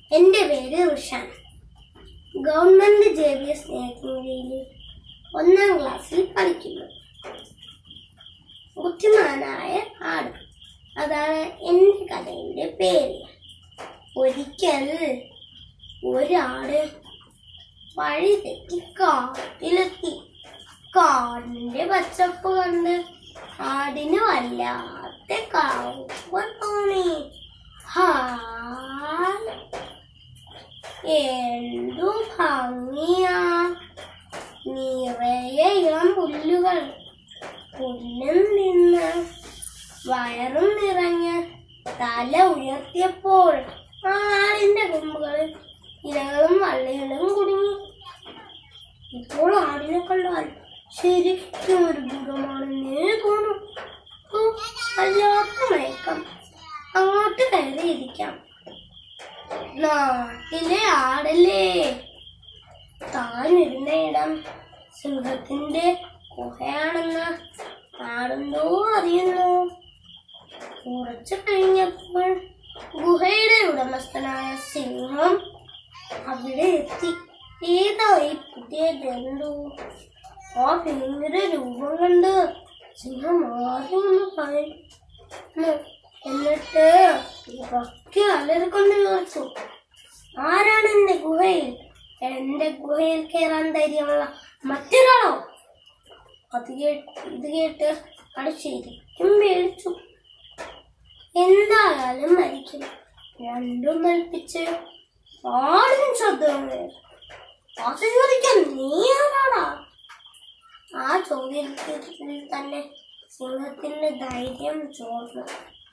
എൻ്റെ പേര് Rishan government J B S സ്നേഹത്തിൻ്റെയിൽ ഒന്നാം ക്ലാസ്സിൽ പഠിക്കുന്നു ബുദ്ധിമാനായ ആട് അതാണ് എൻ്റെ കഥയുടെ പേര് ഒരിക്കൽ ഒരാട് വഴി തെറ്റി കാട്ടിലെത്തി കാടിന്റെ പച്ചപ്പ് കണ്ട് ആടിന് വല്ലാത്ത കൗപ്പം തോന്നി ഹായ് എന്തു ഭംഗിയാ നിറയെ ഇളം പുല്ലുകൾ പുല്ലും നിന്ന് വയറും നിറഞ്ഞ് തല ഉയർത്തിയപ്പോൾ ആടിന്റെ കൊമ്പുകളിൽ ഇലകളും വള്ളികളും കുടുങ്ങി ഇപ്പോൾ ആടിനെ കണ്ടാൽ ശരിക്കും ഒരു മൃഗമാണെന്നേ തോന്നും ഓ, വല്ലാത്ത മയക്കം അങ്ങോട്ട് കയറിയിരിക്കാം നാട്ടിലെ ആടല്ലേ താൻ ഇരുന്ന ഇടം സിംഹത്തിന്റെ ഗുഹയാണെന്ന് ആടുണ്ടോ അറിയുന്നു കുറച്ചു കഴിഞ്ഞപ്പോൾ ഗുഹയുടെ ഉടമസ്ഥനായ സിംഹം അവിടെ എത്തി ഏതായി പുതിയ ജന്തു ആ ഭീകര രൂപം കണ്ട് സിംഹം ആദ്യം ഒന്ന് ഭയന്നു എന്നിട്ട് ഉറക്കെ അലറിക്കൊണ്ട് ചോദിച്ചു ആരാണ് എന്റെ ഗുഹയിൽ എന്റെ ഗുഹയിൽ കയറാൻ ധൈര്യമുള്ള മറ്റൊരാളോ അത് കേട്ട് ഇത് കേട്ട് അവിടെ ശരിക്കും പേടിച്ചു എന്തായാലും മരിക്കും രണ്ടും കൽപ്പിച്ച് ആടും ശബ്ദം അത് ചോദിക്കാൻ നീ ആരാടാ ആ ചോദ്യത്തിൽ തന്നെ സിംഹത്തിന്റെ ധൈര്യം ചോർന്നു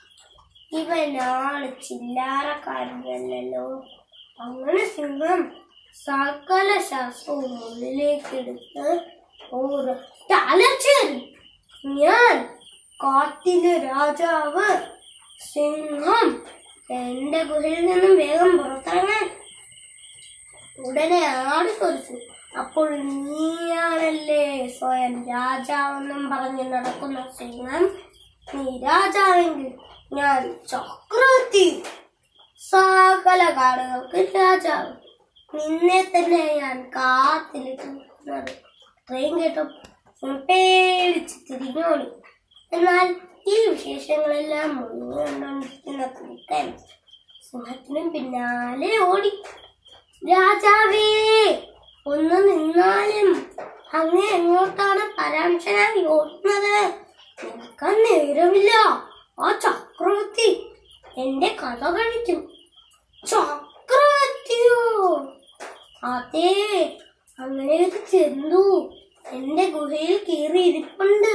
ഇവനാള് ചില്ലാറക്കാരനല്ലോ അങ്ങനെ സിംഹം സകല ശാസ്ത്രവും ഉള്ളിലേക്കെടുത്ത് ഒരു തലച്ചേരി ഞാൻ കാട്ടിലെ രാജാവ് സിംഹം എന്റെ ഗുഹയിൽ നിന്നും വേഗം പുറത്തിറങ്ങാൻ ഉടനെ ആടി ചോദിച്ചു അപ്പോൾ നീയാണല്ലേ സ്വയം രാജാവെന്നും പറഞ്ഞ് നടക്കുന്ന സിംഹം നീ രാജാവെങ്കിൽ ഞാൻ ചക്രവർത്തി സകല കാടുകൾക്ക് രാജാവ് നിന്നെ തന്നെ ഞാൻ കാത്തിലിട്ടുന്നത് ഇത്രയും കേട്ടപ്പോൾ പേടിച്ച് തിരിഞ്ഞോളി എന്നാൽ ഈ വിശേഷങ്ങളെല്ലാം മുന്നിൽ കണ്ടുകൊണ്ടിരിക്കുന്ന കൂട്ടൻ സിംഹത്തിനും പിന്നാലെ ഓടി രാജാവേ ഒന്ന് നിന്നാലും അങ്ങ് എങ്ങോട്ടാണ് പരാമർശനായി ഓടുന്നത് നിൽക്കാൻ നേരമില്ല ആ ചക്രവർത്തി എന്റെ കഥ കഴിക്കും ചക്രവർത്തിയോ അതെ അങ്ങനെ ഒരു ചെന്തു എന്റെ ഗുഹയിൽ കയറി ഇരിപ്പുണ്ട്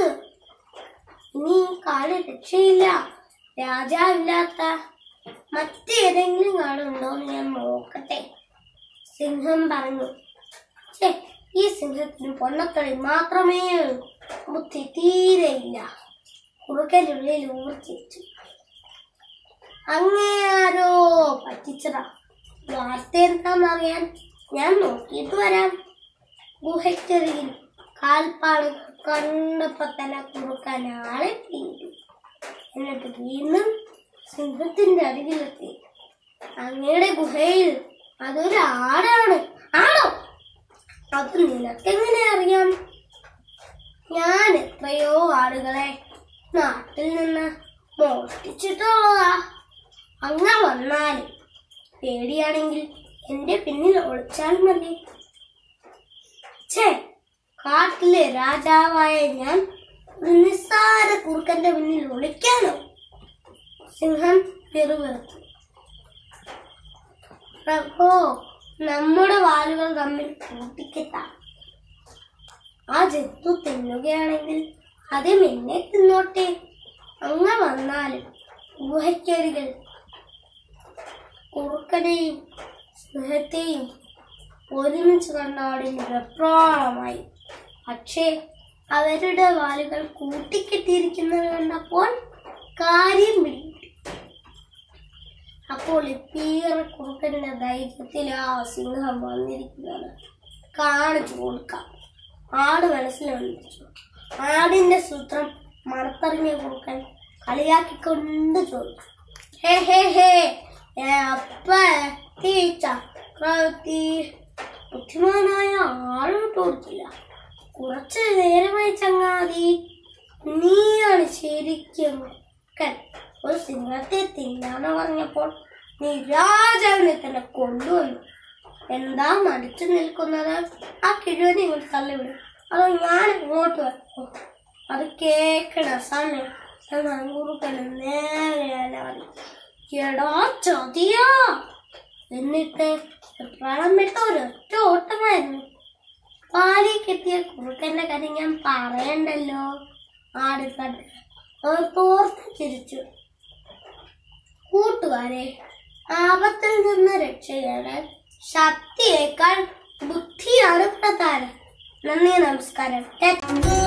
ഇനി ഈ കാട് രക്ഷയില്ല രാജാവില്ലാത്ത മറ്റേതെങ്കിലും കാടുണ്ടോ എന്ന് ഞാൻ നോക്കട്ടെ സിംഹം പറഞ്ഞു ഛേ ഈ സിംഹത്തിന് പൊണ്ണക്കളി മാത്രമേ ഉള്ളൂ ബുദ്ധി തീരെയില്ല കുറുക്കനുള്ളിൽ ഊർജിച്ചു അങ്ങേ ആരോ പറ്റിച്ചതാ വാർത്ത എന്താണെന്നറിയാൻ ഞാൻ നോക്കിയിട്ട് വരാം ഗുഹയ്ക്കരികിൽ കാൽപ്പാടുകൾ കണ്ടപ്പോ തന്നെ കുറുക്കാൻ ആളെ പിടിക്കും എന്നിട്ട് വീണ്ടും സിംഹത്തിന്റെ അരികിലെത്തി അങ്ങയുടെ ഗുഹയിൽ അതൊരു ആടാണ് ആണോ അത് നിനക്കെങ്ങനെ അറിയാം ഞാൻ എത്രയോ ആടുകളെ നാട്ടിൽ നിന്ന് മോഷ്ടിച്ചിട്ടുള്ളതാ അങ്ങ വന്നാലും പേടിയാണെങ്കിൽ എന്റെ പിന്നിൽ ഒളിച്ചാൽ മതി ഛേ കാട്ടിലെ രാജാവായ ഞാൻ ഒരു നിസ്സാര കുറുക്കന്റെ പിന്നിൽ ഒളിക്കാനോ സിംഹം പിറുപിറുത്തു പ്രഭോ നമ്മുടെ വാലുകൾ തമ്മിൽ കൂട്ടിക്കെട്ടാം ആ ജന്തു തിന്നുകയാണെങ്കിൽ അത് എന്നെ തിന്നോട്ടെ അങ്ങ വന്നാലും ഗുഹയ്ക്കരികൾ കുറുക്കനെയും സ്നേഹത്തെയും ഒരുമിച്ച് കണ്ടാടിന് വെപ്രാളമായി പക്ഷേ അവരുടെ വാലുകൾ കൂട്ടിക്കെട്ടിയിരിക്കുന്നത് കണ്ടപ്പോൾ കാര്യം പിടികിട്ടി അപ്പോൾ ഇപ്പീറ കുറുക്കന്റെ ധൈര്യത്തിൽ ആ സിംഹം വന്നിരിക്കുന്നത് കാണിച്ചു കൊടുക്കാം ആട് മനസ്സിലുണ്ടിച്ചു ആടിന്റെ സൂത്രം മണത്തറിഞ്ഞ കുറുക്കൻ കളിയാക്കിക്കൊണ്ട് ചോദിച്ചു ഹേ ഹേ ഹേ ഏ, അപ്പ ഈ ചക്രവർത്തി ബുദ്ധിമാനായ ആളും കൊടുത്തില്ല കുറച്ച് നേരമായി ചങ്ങാതി നീയാണ് ശരിക്കും കൻ. ഒരു സിംഹത്തെ തിന്നാന്ന് പറഞ്ഞപ്പോൾ നീ രാജാവിനെ തന്നെ കൊണ്ടുവന്നു എന്താ മടിച്ചു നിൽക്കുന്നത് ആ കിഴുവനെ ഇങ്ങോട്ട് തള്ളിവിടും അതോ ഞാൻ ഇങ്ങോട്ട് വരും അത് കേക്കണ സമയം കുറുക്കന് നേരെ അലറി എടാ ചതിയാ എന്നിട്ട് വെപ്രാളം വിട്ട ഒരൊറ്റ ഓട്ടമായിരുന്നു പാലി കെട്ടിയ കുറുക്കന്റെ കാര്യം ഞാൻ പറയണ്ടല്ലോ ആടിക്കട്ട് അവർ തോർത്ത് ചിരിച്ചു കൂട്ടുകാരെ ആപത്തിൽ നിന്ന് രക്ഷയിടാൻ ശക്തിയേക്കാൾ ബുദ്ധിയാണ് പ്രധാനം നന്ദി നമസ്കാരം